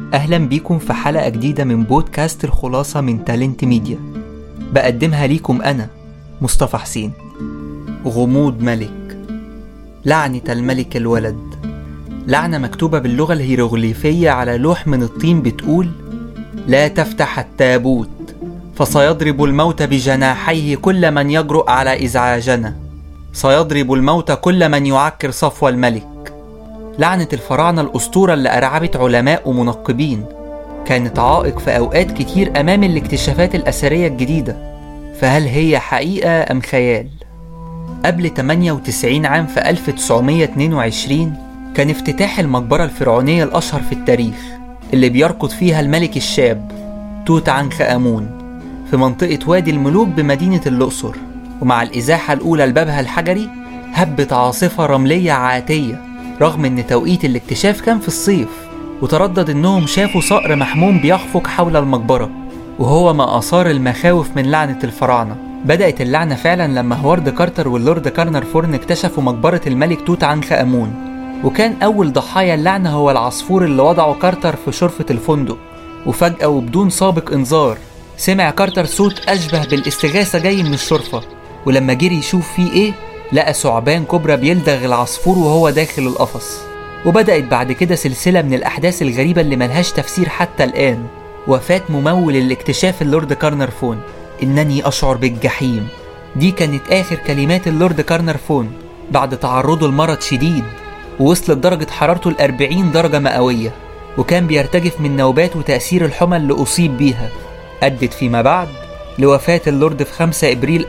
أهلا بيكم في حلقة جديدة من بودكاست الخلاصة من تالنت ميديا بقدمها ليكم أنا مصطفى حسين غموض ملك لعنة الملك الولد لعنة مكتوبة باللغة الهيروغليفية على لوح من الطين بتقول لا تفتح التابوت فسيضرب الموت بجناحيه كل من يجرؤ على إزعاجنا سيضرب الموت كل من يعكر صفو الملك لعنة الفراعنة الأسطورة اللي أرعبت علماء ومنقبين كانت عائق في أوقات كتير أمام الاكتشافات الأثرية الجديدة فهل هي حقيقة أم خيال؟ قبل 98 عام في 1922 كان افتتاح المقبرة الفرعونية الأشهر في التاريخ اللي بيركض فيها الملك الشاب توت عنخ آمون في منطقة وادي الملوك بمدينة الأقصر ومع الإزاحة الأولى لبابها الحجري هبت عاصفة رملية عاتية رغم إن توقيت الاكتشاف كان في الصيف وتردد إنهم شافوا صقر محموم بيخفق حول المقبرة وهو ما أثار المخاوف من لعنة الفراعنة بدأت اللعنة فعلا لما هوارد كارتر واللورد كارنر فورن اكتشفوا مقبرة الملك توت عنخ آمون وكان أول ضحايا اللعنة هو العصفور اللي وضعه كارتر في شرفة الفندق وفجأة وبدون سابق إنذار سمع كارتر صوت أشبه بالاستغاثة جاي من الشرفة ولما جري يشوف فيه إيه لقى ثعبان كبرى بيلدغ العصفور وهو داخل القفص وبدأت بعد كده سلسلة من الأحداث الغريبة اللي ملهاش تفسير حتى الآن وفاة ممول الاكتشاف اللورد كارنر فون إنني أشعر بالجحيم دي كانت آخر كلمات اللورد كارنر فون بعد تعرضه لمرض شديد ووصلت درجة حرارته الأربعين درجة مئوية وكان بيرتجف من نوبات وتأثير الحمى اللي أصيب بيها أدت فيما بعد لوفاة اللورد في 5 إبريل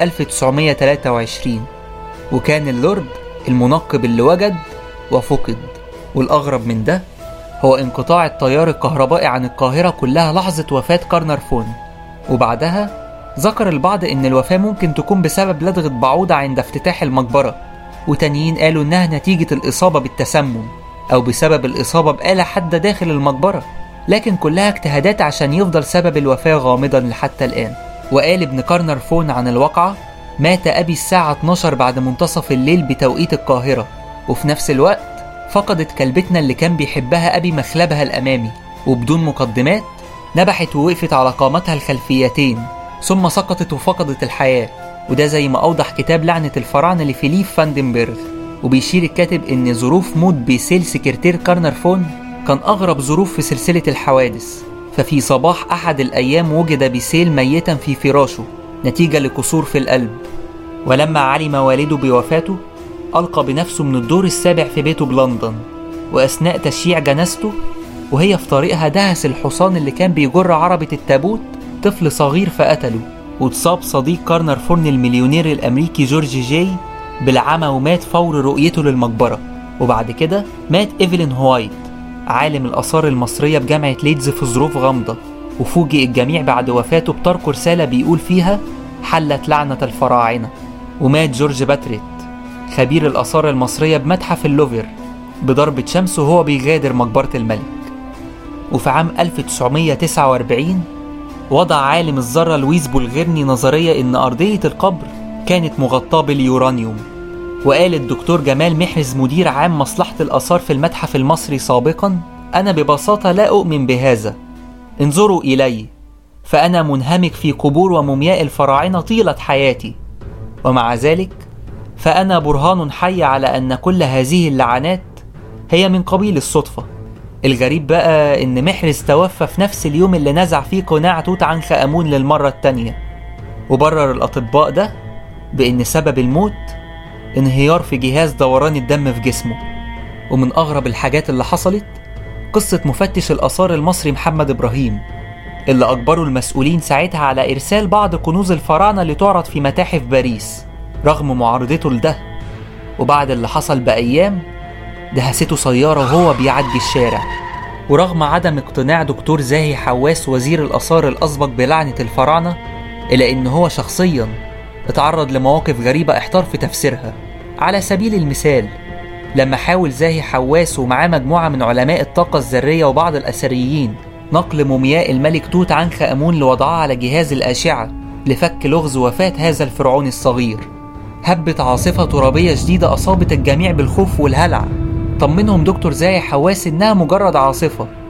1923 وكان اللورد المنقب اللي وجد وفقد والأغرب من ده هو انقطاع التيار الكهربائي عن القاهرة كلها لحظة وفاة كارنر فون وبعدها ذكر البعض إن الوفاة ممكن تكون بسبب لدغة بعوضة عند افتتاح المقبرة وتانيين قالوا إنها نتيجة الإصابة بالتسمم أو بسبب الإصابة بآلة حادة داخل المقبرة لكن كلها اجتهادات عشان يفضل سبب الوفاة غامضا لحتى الآن وقال ابن كارنر فون عن الواقعة مات أبي الساعة 12 بعد منتصف الليل بتوقيت القاهرة وفي نفس الوقت فقدت كلبتنا اللي كان بيحبها أبي مخلبها الأمامي وبدون مقدمات نبحت ووقفت على قامتها الخلفيتين ثم سقطت وفقدت الحياة وده زي ما أوضح كتاب لعنة الفراعنة لفيليب فاندنبرغ وبيشير الكاتب إن ظروف موت بيسيل سكرتير كارنر فون كان أغرب ظروف في سلسلة الحوادث ففي صباح أحد الأيام وجد بيسيل ميتا في فراشه نتيجة لكسور في القلب ولما علم والده بوفاته ألقى بنفسه من الدور السابع في بيته بلندن وأثناء تشييع جنازته وهي في طريقها دهس الحصان اللي كان بيجر عربة التابوت طفل صغير فقتله واتصاب صديق كارنر فورن المليونير الأمريكي جورج جاي بالعمى ومات فور رؤيته للمقبرة وبعد كده مات إيفلين هوايت عالم الآثار المصرية بجامعة ليدز في ظروف غامضة وفوجئ الجميع بعد وفاته بترك رسالة بيقول فيها حلت لعنة الفراعنة ومات جورج باتريت خبير الآثار المصرية بمتحف اللوفر بضربة شمس وهو بيغادر مقبرة الملك وفي عام 1949 وضع عالم الذرة لويس بولغيرني نظرية إن أرضية القبر كانت مغطاة باليورانيوم وقال الدكتور جمال محرز مدير عام مصلحة الآثار في المتحف المصري سابقا أنا ببساطة لا أؤمن بهذا انظروا إلي فأنا منهمك في قبور ومومياء الفراعنة طيلة حياتي ومع ذلك فأنا برهان حي على أن كل هذه اللعنات هي من قبيل الصدفة الغريب بقى إن محرز توفى في نفس اليوم اللي نزع فيه قناع توت عنخ آمون للمرة التانية وبرر الأطباء ده بإن سبب الموت انهيار في جهاز دوران الدم في جسمه ومن أغرب الحاجات اللي حصلت قصة مفتش الآثار المصري محمد إبراهيم اللي أجبروا المسؤولين ساعتها على إرسال بعض كنوز الفراعنة لتعرض في متاحف باريس رغم معارضته لده وبعد اللي حصل بأيام دهسته سيارة وهو بيعدي الشارع ورغم عدم اقتناع دكتور زاهي حواس وزير الآثار الأسبق بلعنة الفراعنة إلا إن هو شخصيا اتعرض لمواقف غريبة احتار في تفسيرها على سبيل المثال لما حاول زاهي حواس ومعاه مجموعة من علماء الطاقة الذرية وبعض الأثريين نقل مومياء الملك توت عنخ آمون لوضعها على جهاز الأشعة لفك لغز وفاة هذا الفرعون الصغير هبت عاصفة ترابية شديدة أصابت الجميع بالخوف والهلع طمنهم دكتور زاهي حواس إنها مجرد عاصفة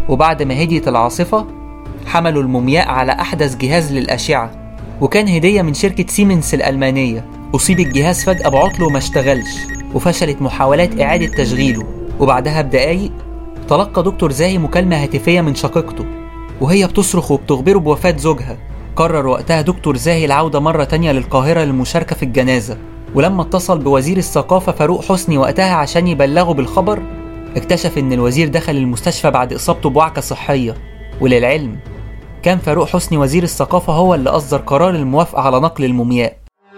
وبعد ما هديت العاصفة حملوا المومياء على أحدث جهاز للأشعة وكان هدية من شركة سيمنز الألمانية أصيب الجهاز فجأة بعطل وما اشتغلش وفشلت محاولات إعادة تشغيله وبعدها بدقايق تلقى دكتور زاهي مكالمة هاتفية من شقيقته وهي بتصرخ وبتخبره بوفاة زوجها قرر وقتها دكتور زاهي العودة مرة تانية للقاهرة للمشاركة في الجنازة ولما اتصل بوزير الثقافة فاروق حسني وقتها عشان يبلغه بالخبر اكتشف ان الوزير دخل المستشفى بعد اصابته بوعكة صحية وللعلم كان فاروق حسني وزير الثقافة هو اللي أصدر قرار الموافقة على نقل المومياء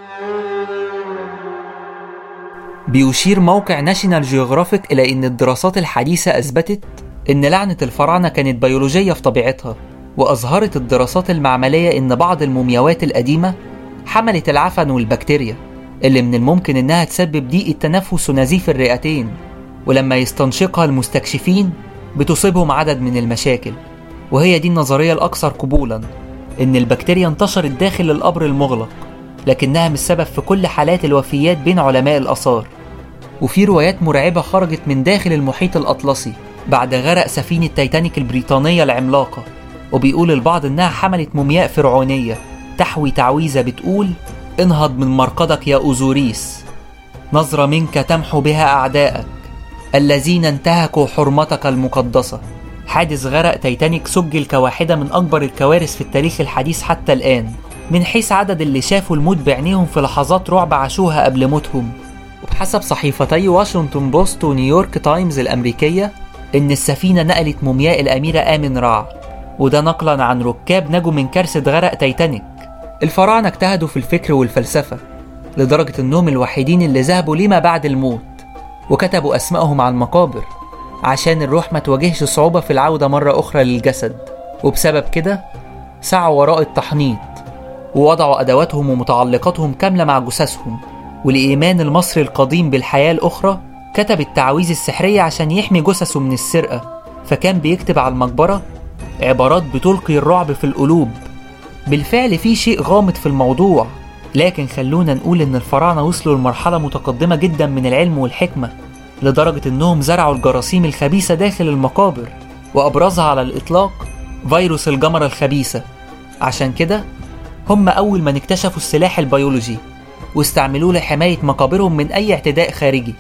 بيشير موقع ناشونال جيوغرافيك إلى أن الدراسات الحديثة أثبتت أن لعنة الفراعنة كانت بيولوجية في طبيعتها وأظهرت الدراسات المعملية أن بعض المومياوات القديمة حملت العفن والبكتيريا اللي من الممكن إنها تسبب ضيق التنفس ونزيف الرئتين ولما يستنشقها المستكشفين بتصيبهم عدد من المشاكل وهي دي النظرية الأكثر قبولا إن البكتيريا انتشرت داخل القبر المغلق لكنها مش سبب في كل حالات الوفيات بين علماء الآثار وفي روايات مرعبة خرجت من داخل المحيط الأطلسي بعد غرق سفينة تايتانيك البريطانية العملاقة وبيقول البعض إنها حملت مومياء فرعونية تحوي تعويذة بتقول انهض من مرقدك يا أوزوريس نظرة منك تمحو بها أعداءك الذين انتهكوا حرمتك المقدسة حادث غرق تايتانيك سجل كواحدة من أكبر الكوارث في التاريخ الحديث حتى الآن من حيث عدد اللي شافوا الموت بعينيهم في لحظات رعب عاشوها قبل موتهم وبحسب صحيفتي واشنطن بوست ونيويورك تايمز الأمريكية إن السفينة نقلت مومياء الأميرة آمن رع وده نقلا عن ركاب نجوا من كارثة غرق تايتانيك الفراعنة اجتهدوا في الفكر والفلسفة لدرجة إنهم الوحيدين اللي ذهبوا لما بعد الموت وكتبوا أسمائهم على المقابر عشان الروح ما تواجهش صعوبة في العودة مرة أخرى للجسد وبسبب كده سعوا وراء التحنيط ووضعوا أدواتهم ومتعلقاتهم كاملة مع جثثهم والإيمان المصري القديم بالحياة الأخرى كتب التعويذ السحرية عشان يحمي جثثه من السرقة فكان بيكتب على المقبرة عبارات بتلقي الرعب في القلوب بالفعل في شيء غامض في الموضوع لكن خلونا نقول إن الفراعنة وصلوا لمرحلة متقدمة جدا من العلم والحكمة لدرجة إنهم زرعوا الجراثيم الخبيثة داخل المقابر وأبرزها على الإطلاق فيروس الجمرة الخبيثة عشان كده هم أول من اكتشفوا السلاح البيولوجي واستعملوه لحماية مقابرهم من أي اعتداء خارجي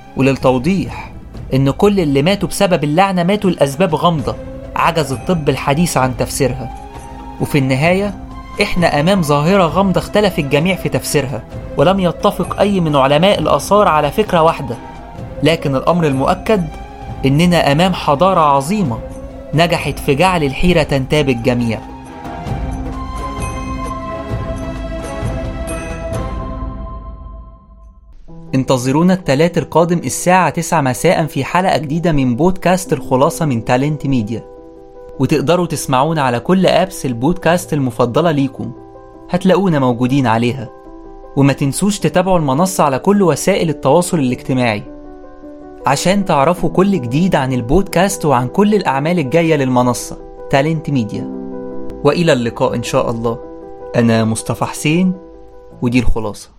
وللتوضيح إن كل اللي ماتوا بسبب اللعنة ماتوا لأسباب غامضة عجز الطب الحديث عن تفسيرها وفي النهاية إحنا أمام ظاهرة غامضة اختلف الجميع في تفسيرها ولم يتفق أي من علماء الآثار على فكرة واحدة لكن الأمر المؤكد إننا أمام حضارة عظيمة نجحت في جعل الحيرة تنتاب الجميع انتظرونا التلات القادم الساعة 9 مساء في حلقة جديدة من بودكاست الخلاصة من تالنت ميديا وتقدروا تسمعونا على كل أبس البودكاست المفضلة ليكم هتلاقونا موجودين عليها وما تنسوش تتابعوا المنصة على كل وسائل التواصل الاجتماعي عشان تعرفوا كل جديد عن البودكاست وعن كل الأعمال الجاية للمنصة تالنت ميديا وإلى اللقاء إن شاء الله أنا مصطفى حسين ودي الخلاصة